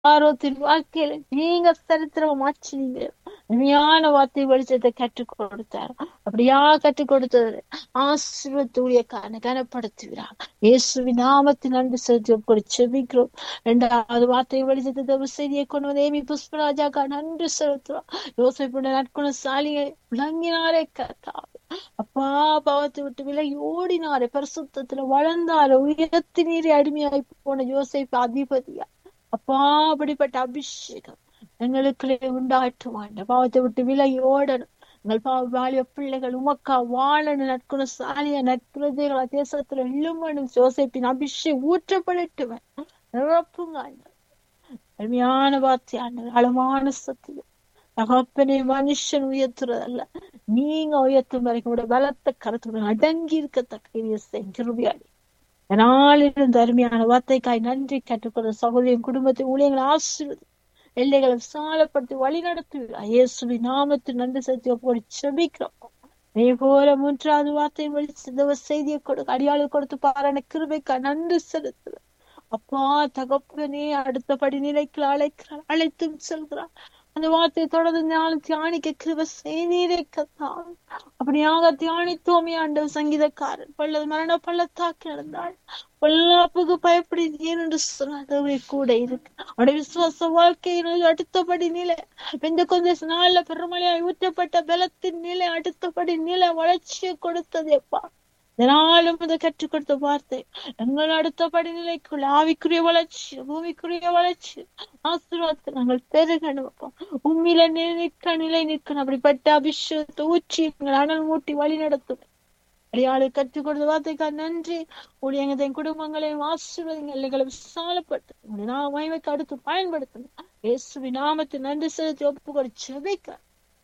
ஆரோத்தின் வாழ்க்கையில நீங்க சரித்திரம் மாற்றினீங்க உண்மையான வார்த்தை வெளிச்சத்தை கற்றுக் கொடுத்தார் அப்படியா கற்றுக் கொடுத்தது ஆசீர்வத்துடைய காரண கனப்படுத்துகிறார் இயேசுவின் நாமத்தின் அன்பு செலுத்தி கூட செபிக்கிறோம் இரண்டாவது வார்த்தை வெளிச்சத்தை தவிர செய்தியை கொண்டு வந்து ஏமி புஷ்பராஜாக்கா நன்றி செலுத்துறோம் யோசிப்புடைய நற்குண சாலியை விளங்கினாரே கத்தாவே அப்பா பாவத்தை விட்டு விலகி ஓடினாரே பரிசுத்தத்துல வளர்ந்தாரு உயர்த்தி நீரை அடிமையாய் போன யோசிப்பு அதிபதியா அப்பா அப்படிப்பட்ட அபிஷேகம் எங்களுக்குள்ளே உண்டாட்டுவாண்ட பாவத்தை விட்டு விலகி ஓடணும் எங்கள் பாவ வாலிய பிள்ளைகள் உமக்கா வாழணும் நற்குண சாலிய நற்குணதைகள தேசத்துல எழுமணும் யோசிப்பின் அபிஷேகம் ஊற்றப்படட்டுவன் நிரப்புங்க ஆண்டவர். அருமையான வார்த்தை ஆண்டவர் அளவான சத்தியம் தகப்பனை மனுஷன் உயர்த்துறதல்ல நீங்க உயர்த்தும் வரைக்கும் உடைய பலத்த கருத்துடன் அடங்கி இருக்கத்தக்க கிருபியாடி நாளிலிருந்து அருமையான வார்த்தைக்காய் நன்றி கற்றுக்கொண்ட சகோதரியின் குடும்பத்தை ஊழியங்களை ஆசீர்வதி எல்லைகளை விசாலப்படுத்தி வழி நடத்துகிறார் இயேசுவி நாமத்தில் நன்றி செலுத்தி போடி செபிக்கிறோம் நீ போல மூன்றாவது வார்த்தை வழி செய்தியை கொடுக்க அடியாளு கொடுத்து பாரான கிருபைக்கா நன்றி செலுத்துகிறேன் அப்பா தகப்பனே அடுத்த படிநிலைக்கு அழைக்கிறார் அழைத்தும் செல்கிறார் அந்த வார்த்தையை தொடர்ந்து நாளும் தியானிக்க கிருப செய்தீரே கத்தான் அப்படியாக தியானித்தோமே ஆண்ட சங்கீதக்காரன் பள்ளது மரண பள்ளத்தாக்கி நடந்தாள் பொல்லாப்புக்கு பயப்படி என்று சொன்னதவே கூட இருக்கு அவருடைய விசுவாச வாழ்க்கையில் அடுத்தபடி நிலை வெந்த கொஞ்ச நாள்ல பெருமழையாய் ஊற்றப்பட்ட பலத்தின் நிலை அடுத்தபடி நிலை வளர்ச்சியை கொடுத்ததேப்பா இதனாலும் இதை கற்றுக் கொடுத்த வார்த்தை எங்கள் அடுத்த படிநிலைக்குள்ள ஆவிக்குரிய வளர்ச்சி பூமிக்குரிய வளர்ச்சி ஆசீர்வாதத்தை நாங்கள் பெருகணும் அப்பா உண்மையில நிற்க நிலை நிற்கணும் அப்படிப்பட்ட அபிஷேகத்தை ஊற்றி எங்கள் அனல் மூட்டி வழி நடத்தும் அடியாளு கற்றுக் கொடுத்த வார்த்தைக்காக நன்றி ஊழியங்க என் குடும்பங்களையும் ஆசீர்வாதங்கள் எல்லைகளை விசாலப்பட்டு உங்களுடைய நான் மகிமைக்கு அடுத்து பயன்படுத்தணும் இயேசுவின் நாமத்தை நன்றி செலுத்தி ஒப்புக்கொடு செபிக்க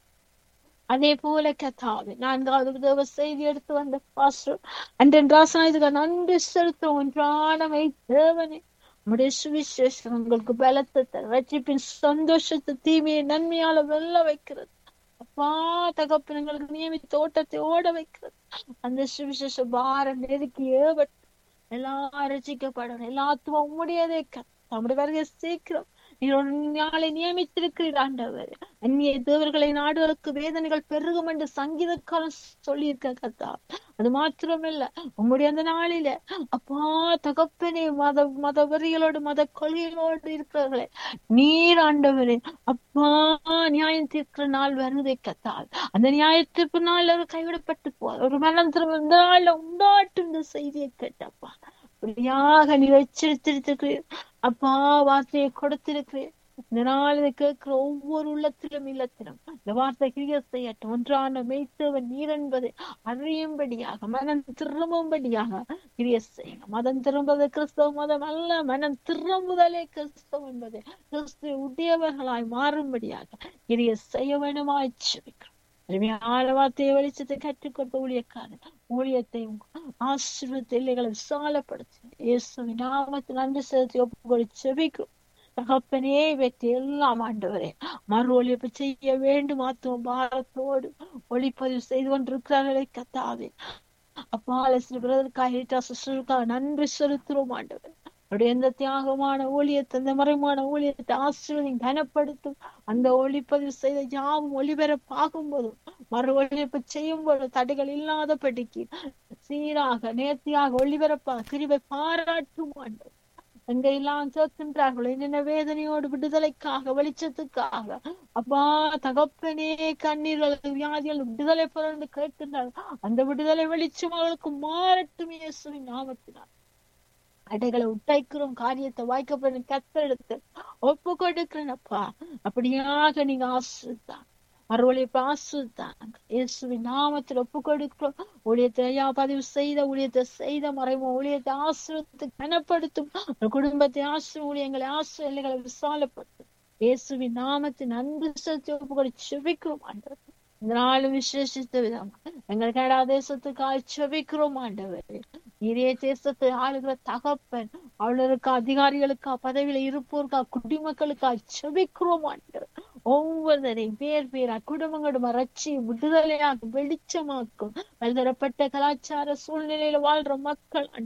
அதே போல கத்தாவே நான்காவது தேவ செய்தி எடுத்து வந்த பாஸ்டர் அன்றன் ராசனாயுதுக்கு நன்றி செலுத்த ஒன்றானவை தேவனே உடைய சுவிசேஷம் உங்களுக்கு பலத்தை தர ரட்சிப்பின் சந்தோஷத்தை தீமையை நன்மையால வெல்ல வைக்கிறது அப்பா தகப்பன் எங்களுக்கு நியமித்த ஓட்டத்தை ஓட வைக்கிறது அந்த சுவிசேஷ பாரம் நெருக்கி ஏவட்டு எல்லாரும் ரசிக்கப்படணும் எல்லாத்துவம் உம்முடையதே நம்முடைய வருகை சீக்கிரம் நீர் நாளை நியமித்திருக்கிறீர் ஆண்டவர் அந்நிய தேவர்களை நாடுகளுக்கு வேதனைகள் பெருகும் என்று சங்கீதக்காரன் சொல்லியிருக்க கத்தா அது மாத்திரமில்ல உம்முடைய அந்த நாளில அப்பா தகப்பனே மத மத வரிகளோடு மத கொள்கைகளோடு இருக்கிறவர்களே நீர் ஆண்டவரே அப்பா நியாயம் தீர்க்கிற நாள் வருவதை கத்தால் அந்த நியாய தீர்ப்பு நாள் அவர் கைவிடப்பட்டு போவார் ஒரு மனம் திரும்ப இந்த நாள்ல உண்டாட்டும் இந்த செய்தியை கேட்டப்பா அப்படியாக நீ எச்சரித்திருக்கிறீர் அப்பா வார்த்தையை கொடுத்திருக்கிறேன் இந்த நாள் இதை கேட்கிற ஒவ்வொரு உள்ளத்திலும் இல்லத்திலும் இந்த வார்த்தை கிரிய செய்யட்டும் ஒன்றான மெய்த்தவன் நீர் என்பதை அறியும்படியாக மனம் திரும்பும்படியாக கிரிய செய்யணும் மதம் திரும்புவது கிறிஸ்தவ மதம் அல்ல மனம் திரும்புதலே கிறிஸ்தவம் என்பதை கிறிஸ்துவ உடையவர்களாய் மாறும்படியாக கிரிய செய்ய வேண்டுமாய் செபிக்கிறோம் அருமையான வார்த்தையை வெளிச்சத்தை கற்றுக் கொடுத்த ஊழியக்காரன் ஊழியத்தையும் ஆசீர்வத்தை இல்லைகளை விசாலப்படுத்தி இயேசுவின் நாமத்தில் நன்றி செலுத்தி ஒப்புக்கொடு செபிக்கிறோம் தகப்பனே வெற்றி எல்லாம் ஆண்டவரே மறு ஒழிப்பு செய்ய வேண்டும் ஆத்துவ பாரத்தோடு ஒளிப்பதிவு செய்து கொண்டிருக்கிறார்களே கத்தாவே அப்பா பிரதற்காக நன்றி செலுத்துறோம் ஆண்டவர் அவருடைய எந்த தியாகமான ஊழியத்தை அந்த மறைமான ஊழியத்தை ஆசீர்வதி கனப்படுத்தும் அந்த ஒளிப்பதிவு செய்த யாவும் ஒளிபரப்பாகும் போதும் மறு ஒளிபரப்பு செய்யும் போது தடைகள் இல்லாதபடிக்கு சீராக நேர்த்தியாக ஒளிபரப்பாக கிருபை பாராட்டும் ஆண்டவர் எங்க எல்லாம் கேட்கின்றார்களோ என்னென்ன வேதனையோடு விடுதலைக்காக வெளிச்சத்துக்காக அப்பா தகப்பனே கண்ணீர்கள் வியாதிகள் விடுதலை பிறந்து கேட்கின்றார்கள் அந்த விடுதலை வெளிச்சம் அவர்களுக்கு மாறட்டும் இயேசுவின் நாமத்தினால் அடைகளை உட்டைக்கிறோம் காரியத்தை வாய்க்கப்பட கத்தெடுத்து ஒப்பு கொடுக்கிறேன் அப்பா அப்படியாக நீங்க ஆசிரித்தான் மறுவழிப்பு ஆசிரித்தாங்க இயேசுவின் நாமத்தில் ஒப்பு கொடுக்கிறோம் ஊழியத்தை ஐயா பதிவு செய்த ஊழியத்தை செய்த மறைமுக ஊழியத்தை ஆசிரியத்தை கனப்படுத்தும் குடும்பத்தை ஆசிரிய ஊழியங்களை ஆசிரியர்களை விசாலப்படுத்தும் இயேசுவின் நாமத்தின் அன்பு செலுத்தி ஒப்பு கொடுத்து செபிக்கிறோம் ஆண்டவர் இந்த நாளும் விசேஷித்த விதம் எங்கள் கனடா தேசத்துக்காக செபிக்கிறோம் ஆண்டவர் இதே தேசத்தை ஆளுகிற தகப்பன் அவளுக்கு அதிகாரிகளுக்கா பதவியில இருப்போருக்கா குடிமக்களுக்கா செபிக்கிறோம் ஆண்டவர் ஒவ்வொருத்தரையும் பேர் பேரா குடும்பங்களும் ரட்சி விடுதலையாக வெளிச்சமாக்கும் பலதரப்பட்ட கலாச்சார சூழ்நிலையில வாழ்ற மக்கள் ஆண்டவர்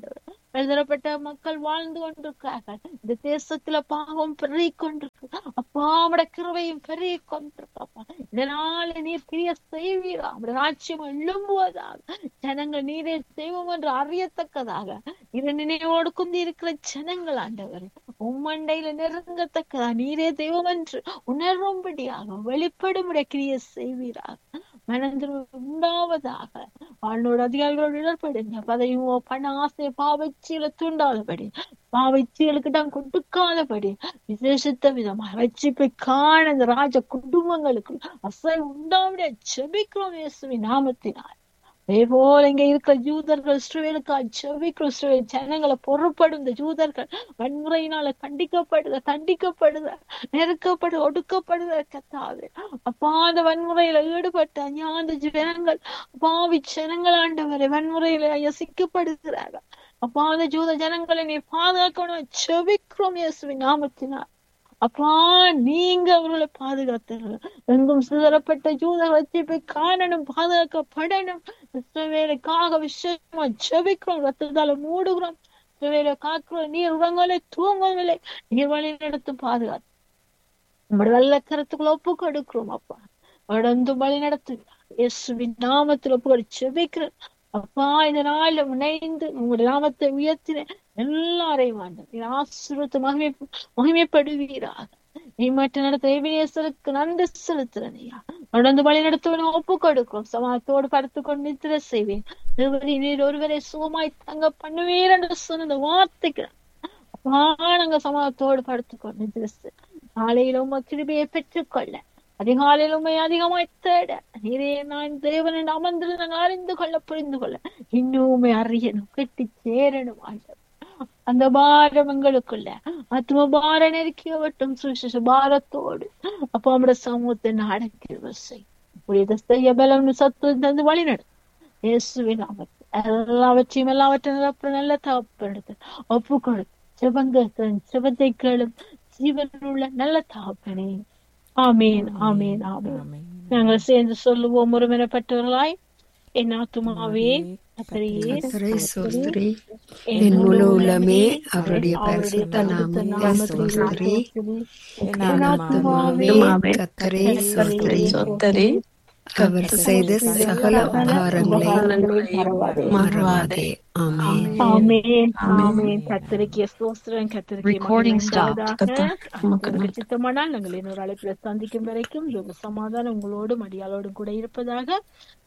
எழுதப்பட்ட மக்கள் வாழ்ந்து கொண்டிருக்கிறார்கள் இந்த தேசத்துல பாவம் பெருகி கொண்டிருக்கு அப்பா அவட கிருவையும் பெருகி கொண்டிருக்கப்பா இதனால நீர் கிரிய செய்வீரா அவட ராட்சியம் எழும்புவதாக ஜனங்கள் நீரே செய்வோம் என்று அறியத்தக்கதாக இரு நினைவோடு குந்தி இருக்கிற ஜனங்கள் ஆண்டவர் உம்மண்டையில நெருங்கத்தக்கதா நீரே தெய்வம் என்று உணரும்படியாக வெளிப்படும்படிய கிரிய செய்வீராக மனதில் உண்டாவதாக அவனோட அதிகாரிகளோடு இடர்படுங்க பதவியோ பண ஆசை பாவச்சியில தூண்டாதபடி பாவச்சிகளுக்கு தான் கொடுக்காதபடி விசேஷித்த விதமா ரட்சிப்பை காண இந்த ராஜ குடும்பங்களுக்கு அசை உண்டாவிட செபிக்கிறோம் இயேசுவின் நாமத்தினால் அதே போல இங்க இருக்கிற யூதர்கள் இஸ்ரவேலுக்கா செவிக்கிறோம் இஸ்ரவேல் ஜனங்களை பொறுப்படும் இந்த யூதர்கள் வன்முறையினால கண்டிக்கப்படுத தண்டிக்கப்படுத நெருக்கப்படுத ஒடுக்கப்படுத கத்தாது அப்பா அந்த வன்முறையில ஈடுபட்ட அஞ்ஞாந்த ஜனங்கள் பாவி ஜனங்கள் ஆண்டவரை வன்முறையில யசிக்கப்படுகிறார்கள் அப்பா அந்த ஜூத ஜனங்களை நீ பாதுகாக்கணும் செவிக்கிறோம் இயேசுவின் நாமத்தினால் அப்பா நீங்க அவர்களை பாதுகாத்தீர்கள் எங்கும் சிதறப்பட்ட யூத ரட்சிப்பை காணணும் பாதுகாக்கப்படணும் இஸ்ரவேலுக்காக விஷயமா ஜெபிக்கிறோம் ரத்தத்தால மூடுகிறோம் இஸ்ரவேலை காக்கிறோம் நீர் உறங்கலை தூங்கவில்லை நீர் வழி நடத்தும் பாதுகாத்து நம்முடைய வெள்ள கருத்துக்குள்ள ஒப்பு கொடுக்கிறோம் அப்பா தொடர்ந்து வழி நடத்து இயேசுவின் நாமத்தில் ஒப்பு கொடு ஜெபிக்கிறேன் அப்பா இந்த நாள்ல முனைந்து உங்களுடைய நாமத்தை உயர்த்தின எல்லாரையும் ஆண்டு ஆசிரியத்தை மகிமை மகிமைப்படுவீராக நீ மட்டும் நடத்த எபினேசருக்கு நன்றி செலுத்துறேன் ஐயா தொடர்ந்து வழி நடத்துவனை ஒப்பு கொடுக்கிறோம் சமாத்தோடு படுத்து கொண்டு நித்திர செய்வேன் நீர் ஒருவரை சுகமாய் தங்க பண்ணுவீர் என்று சொன்ன இந்த வார்த்தைக்கு அப்பா நாங்க சமாதத்தோடு படுத்து கொண்டு நித்திர நாளையில உங்க கிருபியை பெற்றுக்கொள்ள அதிகாலையில் உண்மை அதிகமாய் தேட நீரே நான் தேவனை அமர்ந்து நாங்கள் அறிந்து கொள்ள புரிந்து கொள்ள இன்னுமே அறியணும் கெட்டி சேரணும் ஆண்டவர் அந்த பாரம் எங்களுக்குள்ள ஆத்ம பார நெருக்கியவட்டும் சுவிசேஷ பாரத்தோடு அப்ப நம்முடைய சமூகத்தை நாடக்கிற செய் புரியுத செய்ய பலம் சத்து தந்து வழி நடத்தும் இயேசுவின் நாமத்தில் எல்லாவற்றையும் எல்லாவற்றையும் நிரப்ப நல்ல தகப்பெடுத்து ஒப்பு கொடுத்து சிவங்க சிவத்தை கேளும் ஜீவனுள்ள நல்ல தகப்பனே ஆமீன் ஆமீன் ஆமீன் நாங்கள் சேர்ந்து சொல்லுவோம் ஒருமனப்பட்டவர்களாய் என் ஆத்துமாவே கர்த்தரை சோஸ்திரி என் முழு உள்ளமே அவருடைய பரிசுத்த நாமத்தை சோஸ்திரி என் ஆத்துமாவே கர்த்தரை சோஸ்திரி சொத்தரி அவர் செய்த சகல உபகாரங்களை மறவாதே ஆமென் ஆமீன் ஆமீன் கத்திரிக்கை ஸ்தோத்திரம் கத்திரிக்கை Recording stopped. சித்தமானால் நாங்கள் இன்னொரு அழைப்பில் சந்திக்கும் வரைக்கும் யோக சமாதானம் உங்களோடும் அடியாளோடும் கூட இருப்பதாக